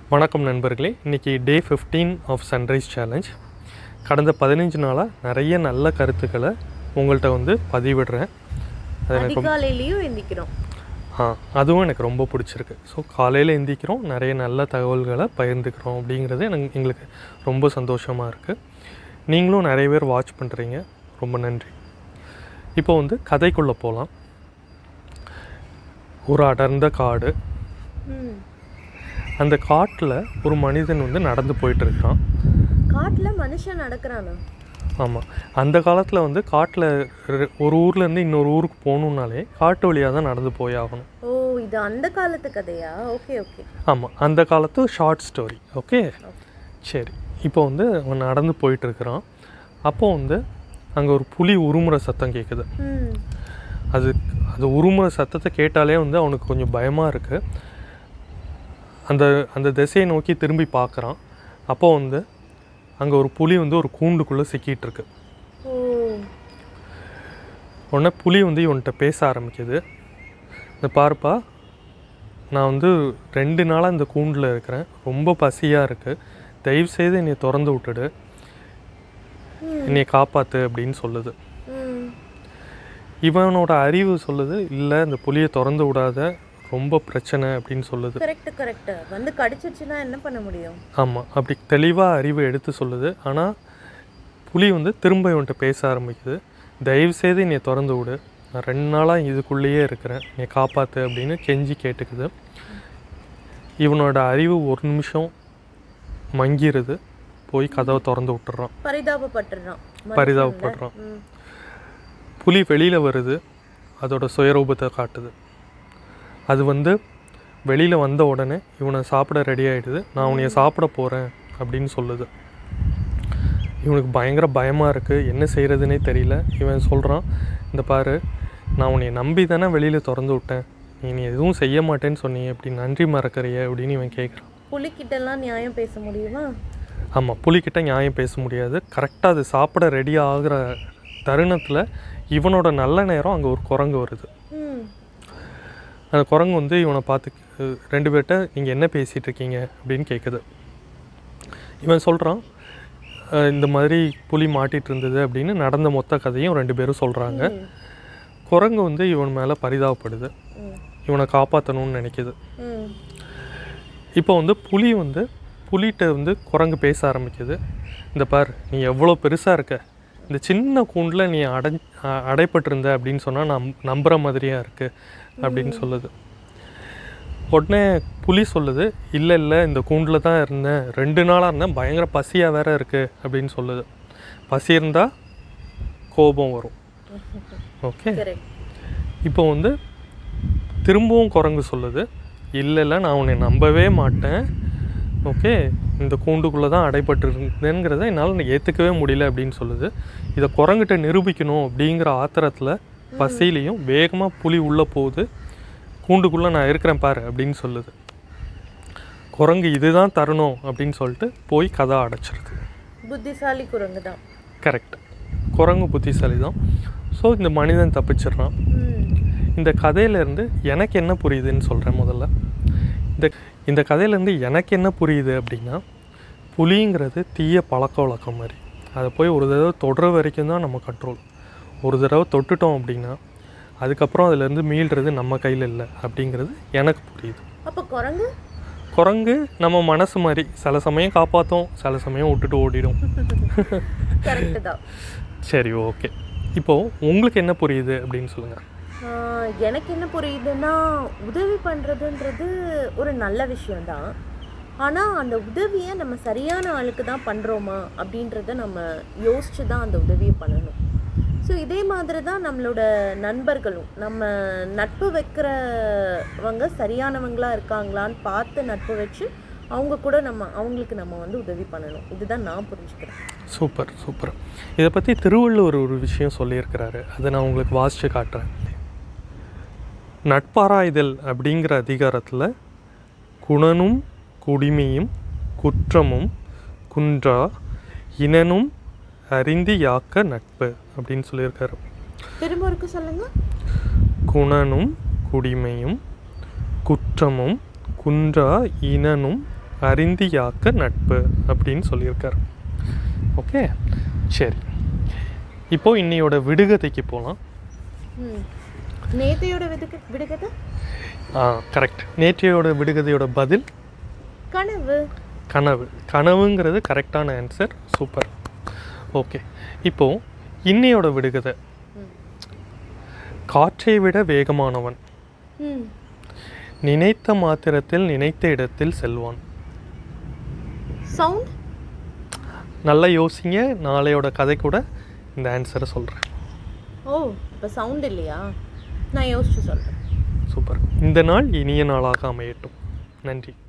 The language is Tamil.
வணக்கம் நண்பர்களே இன்றைக்கி டே 15 ஆஃப் சன்ரைஸ் சேலஞ்ச் கடந்த பதினஞ்சு நாளாக நிறைய நல்ல கருத்துக்களை உங்கள்கிட்ட வந்து பதிவிடுறேன் அது எனக்கு ரொம்ப- அதிகாலையிலயும் எந்திக்கிறோம் ஆ அதுவும் எனக்கு ரொம்ப பிடிச்சிருக்கு ஸோ காலையில் எந்திக்கிறோம் நிறைய நல்ல தகவல்களை பகிர்ந்துக்கிறோம் அப்படிங்கிறது எனக்கு எங்களுக்கு ரொம்ப சந்தோஷமாக இருக்குது நீங்களும் நிறைய பேர் வாட்ச் பண்ணுறீங்க ரொம்ப நன்றி இப்போ வந்து கதைக்குள்ளே போகலாம் ஒரு அடர்ந்த காடு ம். அந்த காட்டில் ஒரு மனிதன் வந்து நடந்து போயிட்டு இருக்கான் காட்டுல மனுஷன் நடக்கிறானா ஆமாம் அந்த காலத்தில் வந்து காட்டில் ஒரு ஊர்லேருந்து இன்னொரு ஊருக்கு போகணுன்னாலே காட்டு வழியாக தான் நடந்து போய் ஆகணும் ஓ இது அந்த காலத்து கதையா ஓகே ஓகே ஆமாம் அந்த காலத்து ஷார்ட் ஸ்டோரி ஓகே சரி இப்போ வந்து அவன் நடந்து போயிட்டு இருக்கிறான் அப்போ வந்து அங்கே ஒரு புலி உருமுற சத்தம் கேட்குது ம் அது அது உருமுற சத்தத்தை கேட்டாலே வந்து அவனுக்கு கொஞ்சம் பயமாக இருக்குது அந்த அந்த திசையை நோக்கி திரும்பி பார்க்குறான் அப்போ வந்து அங்கே ஒரு புலி வந்து ஒரு கூண்டுக்குள்ளே சிக்கிட்டு இருக்கு ஓ உடனே புலி வந்து இவன்கிட்ட பேச ஆரம்பிக்குது இந்த பாருப்பா நான் வந்து ரெண்டு நாளாக இந்த கூண்டில் இருக்கிறேன் ரொம்ப பசியாக இருக்குது தயவுசெய்து என்னை திறந்து விட்டுடு ம். என்னை காப்பாற்று அப்படின்னு சொல்லுது ம் இவனோட அறிவு சொல்லுது இல்லை இந்த புலியை திறந்து விடாத ரொம்ப பிரச்சனை அப்படின்னு சொல்லுது கரெக்ட் கரெக்ட் வந்து கடிச்சிருச்சுன்னா என்ன பண்ண முடியும் ஆமாம் அப்படி தெளிவாக அறிவு எடுத்து சொல்லுது ஆனால் புலி வந்து திரும்ப இவன்கிட்ட பேச ஆரம்பிக்குது தயவுசெய்து என்னை திறந்து விடு நான் ரெண்டு நாளாக இதுக்குள்ளேயே இருக்கிறேன் என்னை காப்பாற்று அப்படின்னு கெஞ்சி கேட்டுக்குது இவனோட அறிவு ஒரு நிமிஷம் மங்கிருது போய் கதவை திறந்து விட்டுறான் பரிதாபப்பட்டுறான் மனுஷன்ல. பரிதாபப்படுறான். ம். புலி வெளியில் வருது அதோட சுயரூபத்தை காட்டுது அது வந்து வெளியில் வந்த உடனே இவனை சாப்பிட ரெடி ஆகிடுது நான் உன்னைய சாப்பிட போகிறேன் அப்படின்னு சொல்லுது இவனுக்கு பயங்கர பயமாக இருக்குது என்ன செய்கிறதுனே தெரியல இவன் சொல்கிறான் இந்த பாரு நான் உன்னை நம்பி தானே வெளியில் திறந்து விட்டேன் நீ நீ எதுவும் செய்ய மாட்டேன்னு சொன்னியே இப்படி நன்றி மறக்கறிய அப்படின்னு இவன் கேட்குறான் புலிக்கிட்டலாம் நியாயம் பேச முடியுமா ஆமாம் புலிக்கிட்ட நியாயம் பேச முடியாது கரெக்டாக அது சாப்பிட ரெடி ஆகிற தருணத்தில் இவனோட நல்ல நேரம் அங்கே ஒரு குரங்கு வருது ம் அந்த குரங்கு வந்து இவனை பார்த்து அஹ், ரெண்டு பேர்கிட்ட நீங்கள் என்ன பேசிகிட்டு இருக்கீங்க அப்படின்னு கேட்குது இவன் சொல்கிறான் இந்த மாதிரி புலி மாட்டிகிட்டு இருந்தது அப்படின்னு நடந்த மொத்த கதையும் ரெண்டு பேரும் சொல்கிறாங்க ம். குரங்கு வந்து இவன் மேலே பரிதாபப்படுது ம். இவனை காப்பாற்றணும்னு நினைக்குது ம் இப்போ வந்து புலி வந்து புலிகிட்ட வந்து குரங்கு பேச ஆரம்பிக்குது இந்த பார் நீ எவ்வளோ பெருசாக இருக்க இந்த சின்ன கூண்டில் நீ அடை அ- அடைப்பட்டிருந்த அப்படின்னு சொன்னால் நம் நம்புகிற மாதிரியாக இருக்குது அப்படின்னு சொல்லுது உடனே புலி சொல்லுது இல்லை இல்லை இந்த கூண்டில் தான் இருந்தேன் ரெண்டு நாளாக இருந்தேன் பயங்கர பசியாக வேற இருக்குது அப்படின்னு சொல்லுது பசி இருந்தால் கோபம் வரும் ஓகே கரெக்ட் இப்போ வந்து திரும்பவும் குரங்கு சொல்லுது இல்லை இல்லை நான் உன்னை நம்பவே மாட்டேன் ஓகே இந்த கூண்டுக்குள்ளே தான் அடைபட்டு இருந்தேங்கிறத என்னால் ஏற்றுக்கவே முடியல அப்படின்னு சொல்லுது இதை குரங்கிட்ட நிரூபிக்கணும் அப்படிங்கிற ஆத்திரத்தில் பசியிலையும் வேகமாக புலி உள்ளே போகுது கூண்டுக்குள்ளே நான் இருக்கிறேன் பாரு அப்படின்னு சொல்லுது குரங்கு இதுதான் தரணும் அப்படின்னு சொல்லிட்டு போய் கதை அடைச்சிருது புத்திசாலி குரங்கு தான் கரெக்ட் குரங்கு புத்திசாலி தான் ஸோ இந்த மனிதன் தப்பிச்சிடுறான் ம் இந்த கதையிலேருந்து எனக்கு என்ன புரியுதுன்னு சொல்கிறேன் முதல்ல இந்த இந்த கதையிலேருந்து எனக்கு என்ன புரியுது அப்படின்னா புலிங்கிறது தீய பழக்க வழக்கம் மாதிரி அதை போய் ஒரு தடவை தொடுற வரைக்கும் தான் நம்ம கண்ட்ரோல் ஒரு தடவை தொட்டுட்டோம் அப்படின்னா அதுக்கப்புறம் அதுலேருந்து மீள்றது நம்ம கையில் இல்லை அப்படிங்கிறது எனக்கு புரியுது அப்ப குரங்கு குரங்கு நம்ம மனசு மாதிரி சில சமயம் காப்பாற்றும் சில சமயம் விட்டுட்டு ஓடிடும் கரெக்ட் தான் சரி ஓகே இப்போது உங்களுக்கு என்ன புரியுது அப்படின்னு சொல்லுங்கள் ஆஹ் எனக்கு என்ன புரியுதுன்னா உதவி பண்ணுறதுன்றது ஒரு நல்ல விஷயம்தான் ஆனால் அந்த உதவியை நம்ம சரியான ஆளுக்கு தான் பண்ணுறோமா அப்படின்றத நம்ம யோசிச்சு தான் அந்த உதவியை பண்ணணும் ஸோ இதே மாதிரி தான் நம்மளோட நண்பர்களும் நம்ம நட்பு வைக்கிறவங்க சரியானவங்களா இருக்காங்களான்னு பார்த்து நட்பு வச்சு அவங்க கூட நம்ம அவங்களுக்கு நம்ம வந்து உதவி பண்ணணும் இதுதான் நான் புரிஞ்சுக்கிறேன் சூப்பர் சூப்பர் இதை பற்றி திருவள்ளுவர் ஒரு விஷயம் சொல்லியிருக்கிறாரு அதை நான் உங்களுக்கு வாசித்து காட்டுறேன் நட்பாராய்தல் அப்படிங்கிற அதிகாரத்தில் குணனும் குடிமையும் குற்றமும் குன்றா இனனும் அறிந்து யாக்க நட்பு அப்படின்னு சொல்லியிருக்காரு திரும்ப ஒருக்கு சொல்லுங்க குணனும் குடிமையும் குற்றமும் குன்றா இனனும் அறிந்தியாக்க நட்பு அப்படின்னு சொல்லியிருக்கார் ஓகே சரி இப்போ இன்னையோட விடுகதைக்கு போகலாம் ம் நேத்தையோட விடுக விடுகதை ஆ கரெக்ட் நேற்றையோட விடுகதையோட பதில் கனவு கனவு கனவுங்கிறது கரெக்டான ஆன்சர் சூப்பர் ஓகே இப்போ இன்னையோட விடுகதை ம். காற்றை விட வேகமானவன் ம் நினைத்த மாத்திரத்தில் நினைத்த இடத்தில் செல்வான் சவுண்ட் நல்லா யோசிங்க நாளையோட கதை கூட இந்த ஆன்சரை சொல்கிறேன் ஓ இப்போ சவுண்ட் இல்லையா நான் யோசிச்சு சொல்கிறேன் சூப்பர் இந்த நாள் இனிய நாளாக அமையட்டும் நன்றி